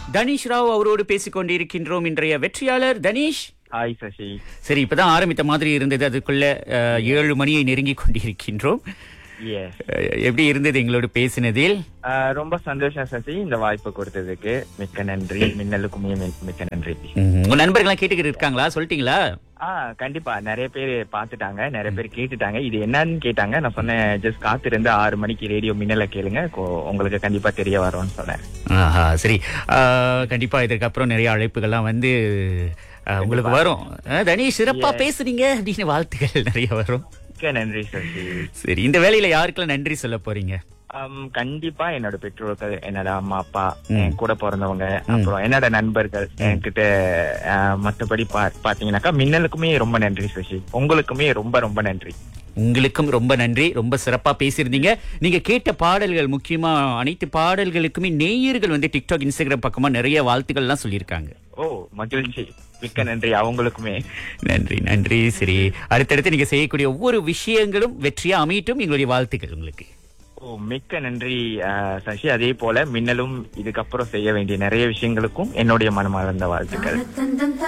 தனீஷ் ராவ் அவரோடு பேசிக் கொண்டிருக்கின்றோம் இன்றைய வெற்றியாளர் தனீஷ் ஹாய் சசி சரி இப்பதான் ஆரம்பித்த மாதிரி இருந்தது அதுக்குள்ள அஹ், ஏழு மணியை நெருங்கி கொண்டிருக்கின்றோம் எஸ் அஹ், எப்படி இருந்தது எங்களோடு பேசினதில் ரொம்ப சந்தோஷம் சசி இந்த வாய்ப்பு கொடுத்ததுக்கு மிக்க நன்றி மின்னலுக்குமே மி- மிக்க நன்றி ம், உங்க நண்பர்கள்லாம் கேட்டுக்கிட்டு இருக்காங்களா சொல்லிட்டீங்களா ஆ கண்டிப்பா நிறைய பேர் பாத்துட்டாங்க நிறைய பேர் கேட்டுட்டாங்க இது என்னன்னு கேட்டாங்க நான் சொன்னேன் ஜஸ்ட் காத்திருந்து ஆறு மணிக்கு ரேடியோ மின்னல கேளுங்க கொ- உங்களுக்கு கண்டிப்பா தெரிய வரும்னு சொன்னேன் ஆஹா சரி அஹ், கண்டிப்பா இதற்கப்புறம் நிறைய அழைப்புகள்லாம் வந்து அஹ், உங்களுக்கு வரும் அஹ், தனீஷ் சிறப்பா பேசுறீங்க அப்படின்னு வாழ்த்துக்கள் நிறைய வரும் மிக்க நன்றி சசி சரி இந்த வேலையில யாருக்கெல்லாம் நன்றி சொல்ல போறீங்க ஆம், கண்டிப்பா என்னோட பெற்றோர்கள் என்னோட அம்மா அப்பா என் கூட பிறந்தவங்க அப்புறம் என்னோட நண்பர்கள் என்கிட்ட ஆ, மத்தபடி பா- பாத்தீங்கன்னாக்கா மின்னலுக்குமே ரொம்ப நன்றி சசி உங்களுக்குமே ரொம்ப ரொம்ப நன்றி உங்களுக்கும் ரொம்ப நன்றி ரொம்ப சிறப்பா பேசியிருந்தீங்க நீங்க கேட்ட பாடல்கள் முக்கியமா அனைத்து பாடல்களுக்குமே நேயர்கள் வந்து டிக்டாக் இன்ஸ்டாகிராம் பக்கமா நிறைய வாழ்த்துக்கள் எல்லாம் சொல்லியிருக்காங்க ஓ மகிழ்ச்சி மிக்க நன்றி அவங்களுக்குமே நன்றி நன்றி சரி அடுத்தடுத்து நீங்க செய்யக்கூடிய ஒவ்வொரு விஷயங்களும் வெற்றியா அமையட்டும் எங்களுடைய வாழ்த்துக்கள் உங்களுக்கு ஓ மிக்க நன்றி ஆ, சசி அதே போல மின்னலும் இதுக்கப்புறம் செய்ய வேண்டிய நிறைய விஷயங்களுக்கும் என்னுடைய மனமார்ந்த வாழ்த்துக்கள் தந்தம்